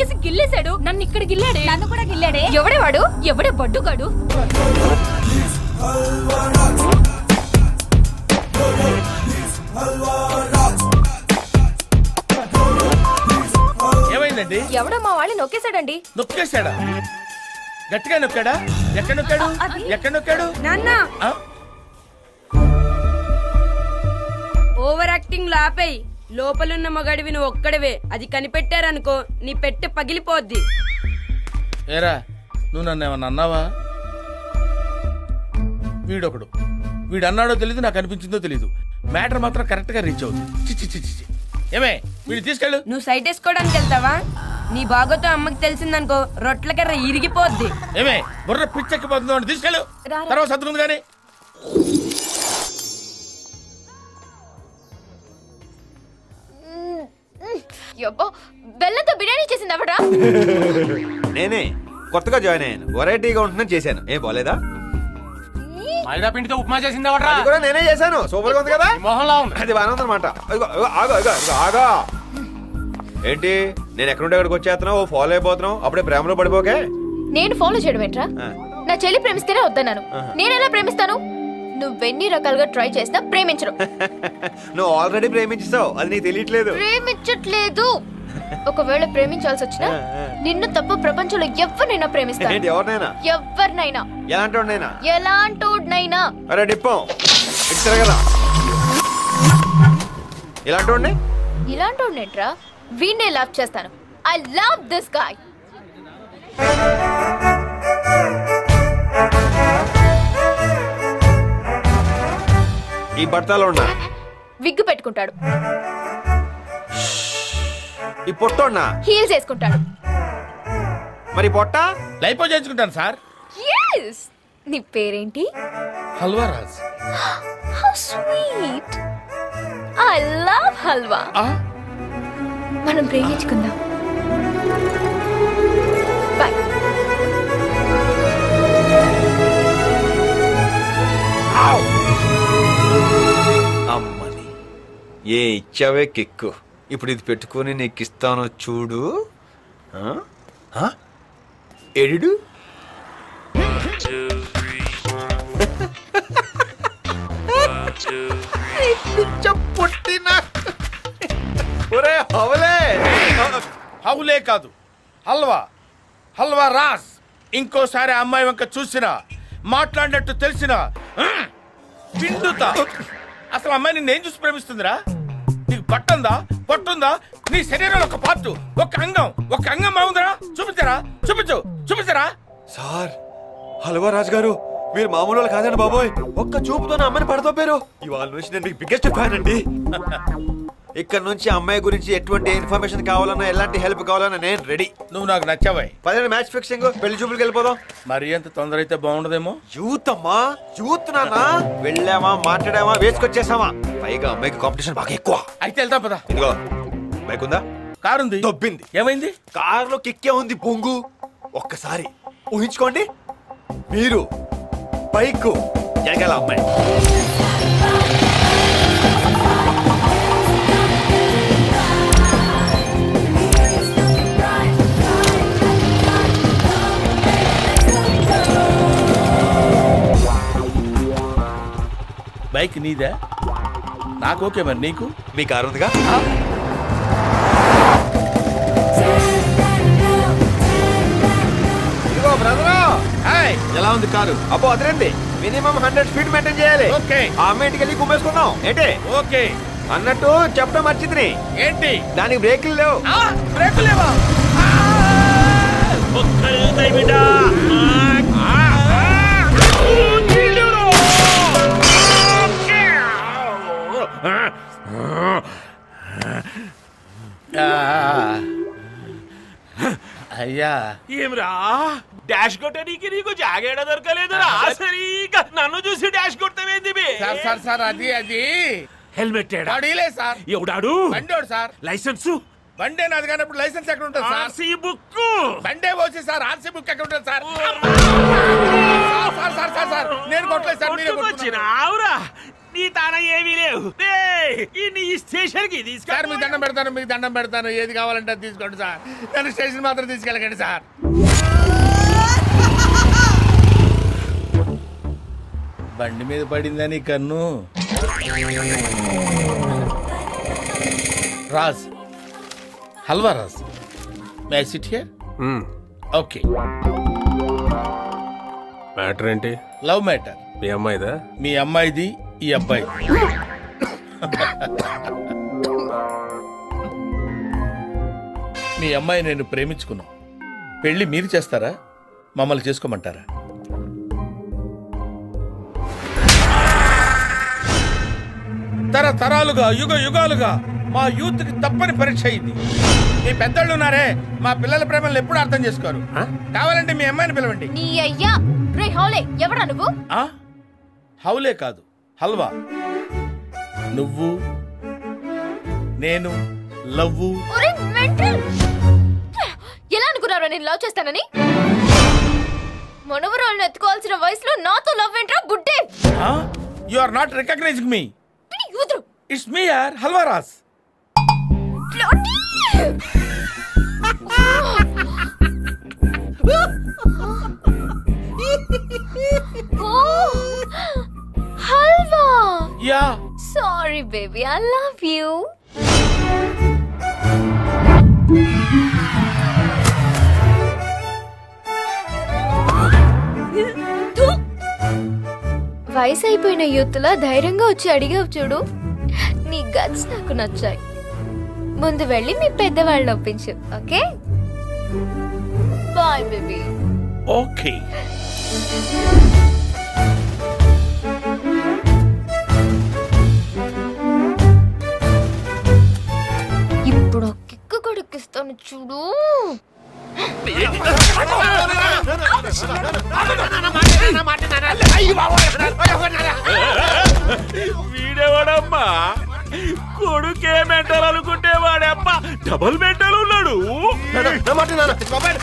చెయ్యేసి గిల్లేశాడు నన్ను ఇక్కడ గిల్లాడే నన్ను కూడా గిల్లాడే ఎవడే వాడు ఎవడే బడ్డుగాడు ఏమైందండి ఎవడో మా వాళ్ళని నొక్కేశాడండి నొక్కేశాడా గట్టిగా నొక్కాడా ఎక్కడ నొక్కాడు ఎక్కడ నొక్కాడు నాన్న ఆ? ఓవర్ యాక్టింగ్ లాపేయ్ లోపలున్న మగాడివి నువ్వు ఒక్కడవే అది కనిపెట్టారనుకో నీ పెట్టె పగిలిపోద్ది ఏరా నువ్వు నన్ను ఏమన్నా అన్నావా వీడొకడు వీడు అన్నాడో తెలియదు నాకు అనిపించిందో తెలియదు మ్యాటర్ మాత్రం కరెక్ట్ గా రీచ్ అవుతుంది చిచ్చి చిచ్చి చి ఏమే వీడు తీసుకెళ్ళు నువ్వు సైట్ వేసుకోవడానికి వెళ్తావా నీ బాగోతో అమ్మకి తెలిసిందనుకో రొట్ల కర్ర ఇరిగిపోద్ది ఏమే బుర్ర పిచ్చెక్కిపోతుందో అని తీసుకెళ్ళు తర్వాత సర్దుకుంది కానీ యబ్బో బెల్లంతో బిర్యానీ చేసింది ఎవడా నేనే కొత్తగా జాయిన్ అయ్యాను వెరైటీగా ఉంటుందని చేశాను ఏ బాలేదా మైదా పిండితో ఉప్మా చేసింది ఎవడ్రా అది కూడా నేనే చేశాను సూపర్ గా ఉంది కదా ఈ మొహంలా ఉంది అది బాగానే ఉందన్నమాట ఇదిగో, ఇదిగో, ఆగు ఇదిగో, ఇదిగో, ఆగా ఏంటి నేను ఎక్కడుంటే ఎక్కడికి వచ్చేస్తున్నావు ఓ ఫాలో అయిపోతున్నావు అప్పుడే ప్రేమలో పడిపోకే నేను ఫాలో చేయడం ఏంట్రా ఆ. నా చెల్లి ప్రేమిస్తేనే వద్దన్నాను నేను ఎలా ప్రేమిస్తాను నువ్వెన్ని రకాలుగా ట్రై చేసినా ప్రేమించరు నువ్వు ఆల్రెడీ ప్రేమించావు అది నీకు తెలియట్లేదు ప్రేమించట్లేదు ఒకవేళ ప్రేమించాల్సి వచ్చినా నిన్ను తప్ప ప్రపంచంలో ఎవరినైనా ప్రేమిస్తాను ఏంటి ఎవరినైనా ఎవరినైనా ఎలాంటి వాడినైనా ఎలాంటోడ్నైనా అరే డిప్పం ఇటు తిరగదా ఇలాంటి వాడిని ఇలాంటోడ్నేట్రా వీణ్ణే లవ్ చేస్తాను ఐ లవ్ దిస్ గాయ్ ఈ బట్టలో ఉన్నా విగ్గు పెట్టుకుంటాడు ఈ పొట్టోన్నా హీల్స్ వేసుకుంటాడు మరి ఈ పొట్ట లైఫ్ చేయించుకుంటాను సార్ yes నీ పేరేంటి Halwa Raj how sweet I love Halwa ఆ? మనం ప్రేమించుకుందాం బాయ్ అమ్మని ఏ ఇచ్చావే కిక్కు ఇప్పుడు ఇది పెట్టుకొని నీకు ఇస్తాను చూడు ఆ? ఆ? ఎడిడు పుట్టిన ఒరే హవలే హౌలే కాదు హల్వా హల్వా రాస్ ఇంకోసారి ఆ అమ్మాయి వంక చూసినా మాట్లాడినట్టు తెలిసినా ఉమ్, పిండుతా అసలు అమ్మాయి నిన్ను ఏం చూసి ప్రేమిస్తుందిరా నీకు పట్టుందా పొట్టుందా నీ శరీరంలో ఒక పార్ట్ ఒక అంగం ఒక అంగం బాగుందిరా చూపించరా చూపించు చూపించరా సార్ హల్వా రాజు గారు మీరు మామూలు వాళ్ళు కాదండి బాబోయ్ ఒక్క చూపుతో నా అమ్మని పడతోపారు ఇవాళ నుంచి నేను మీకు బిగ్గెస్ట్ ఫ్యాన్ అండి ఇక్కడ నుంచి అమ్మాయి గురించి ఎటువంటి ఇన్ఫర్మేషన్ కావాలన్నా ఎలాంటి హెల్ప్ కావాలన్నా నేను రెడీ నువ్వు నాకు నచ్చావై పదిహేను మ్యాచ్ ఫిక్సింగ్ పెళ్లి చూపులకు వెళ్ళిపోదాం మరి ఎంత తొందర అయితే బాగుండదేమో యూత్ అమ్మా యూత్ నాన్న వెళ్ళామా మాట్లాడామా వేసుకొచ్చేసామా పైగా అమ్మాయికి కాంపిటీషన్ బాగా ఎక్కువ అయితే వెళ్తాం పదా ఇదిగో బైక్ ఉందా కారుంది దొబ్బింది ఏమైంది కారులో కిక్కే ఉంది పొంగు ఒక్కసారి ఊహించుకోండి మీరు బైక్ ఎనకాల అమ్మాయి బైక్ నీదే నాకు ఓకే మరి నీకు మీ కారు ఉందిగా ఇదిగో బ్రదరు హాయ్ ఎలా ఉంది కారు అబ్బో అదరండి మినిమం హండ్రెడ్ స్పీడ్ మెయింటైన్ చేయాలి ఓకే ఆ అమ్మాయి ఇంటికి వెళ్ళి కుమ్మేసుకుందాం ఏంటి ఓకే అన్నట్టు చెప్పడం మర్చిద్ది ఏంటి దానికి బ్రేకులు లేవు ఆ, బ్రేకులు లేవా ఆ! ఒక్కళ్ళుతాయి బిడ్డ. ఆ, ఆ, నీళ్ళురు. ఆ, అయ్యా ఏమిరా డాష్ కొట్టడానికి నీకు జాగేడ దొరకలేదురా సరిగా నన్ను చూసి డాష్ కొట్టవేంది బే? సార్ సార్ సార్ అది అది హెల్మెట్ ఏడా? అడిలే సార్ ఎవడాడు బండోడు సార్ లైసెన్స్ బండే నాది కానప్పుడు లైసెన్స్ ఎక్కడ ఉంటుంది సార్ ఆర్సీ బుక్ బండే పోసి సార్ ఆర్సీ బుక్ ఎక్కడ ఉంటుంది sir sir sir sir sir sir నేను కొట్టలేదు సార్ మీరే కొట్టుకున్నారు. వచ్చినావురా నీ తాన ఏమీ లేవు రేయ్, ఈ నీ స్టేషన్ కి సార్ మీకు దండం పెడతాను మీకు దండం పెడతాను ఏది కావాలంటే అది తీసుకోండి సార్ నన్ను స్టేషన్ మాత్రం తీసుకెళ్ళకండి సార్ బండి మీద పడిందని కన్ను Raj Halwa Raj may sit here okay matter ఏంటి లవ్ మ్యాటర్ మీ అమ్మాయిదా మీ అమ్మాయిది ఈ అబ్బాయి మీ అమ్మాయి నేను ప్రేమించుకున్నాం పెళ్లి మీరు చేస్తారా మమ్మల్ని చేసుకోమంటారా తరతరాలుగా యుగ యుగాలుగా మా యూత్ కి తప్పని పరీక్ష అయింది మీ పెద్దళ్ళు ఉన్నారే మా పిల్లల ప్రేమలను ఎప్పుడు అర్థం చేసుకోరు కావాలంటే మీ అమ్మాయిని పిలవండి నీ అయ్యా రే హౌలే ఎవడా నువ్వు ఆ హౌలే కాదు హల్వా నువ్వు నేను లవ్వు ఒరే మెంటల్ ఎలా అనుకున్నారా నేను లవ్ చేస్తానని మనవరాలను ఎత్తుకోవాల్సిన వయసులో నాతో లవ్ ఏంట్రా గుడ్డే you are not recognizing me యూదురు ఇట్స్ మీ యార్ హల్వా రాస్ Bloody! oh, Halva! Yeah Sorry, baby. I love you. ధూ! వయసు అయిపోయిన యూత్లా ధైర్యంగా వచ్చి అడిగావు చూడు నీ గట్స్ నాకు నచ్చాయి ముందు వెళ్ళి మీ పెద్దవాళ్ళు ఒప్పించు ఓకే బాయ్ బేబీ ఓకే ఇప్పుడు ఒక కిక్కు కొడుకిస్తాను చూడు వీడేవాడమ్మా కొడుకే మెంటల్ అనుకుంటే వాడప్ప డబుల్ మెంటల్ ఉన్నాడు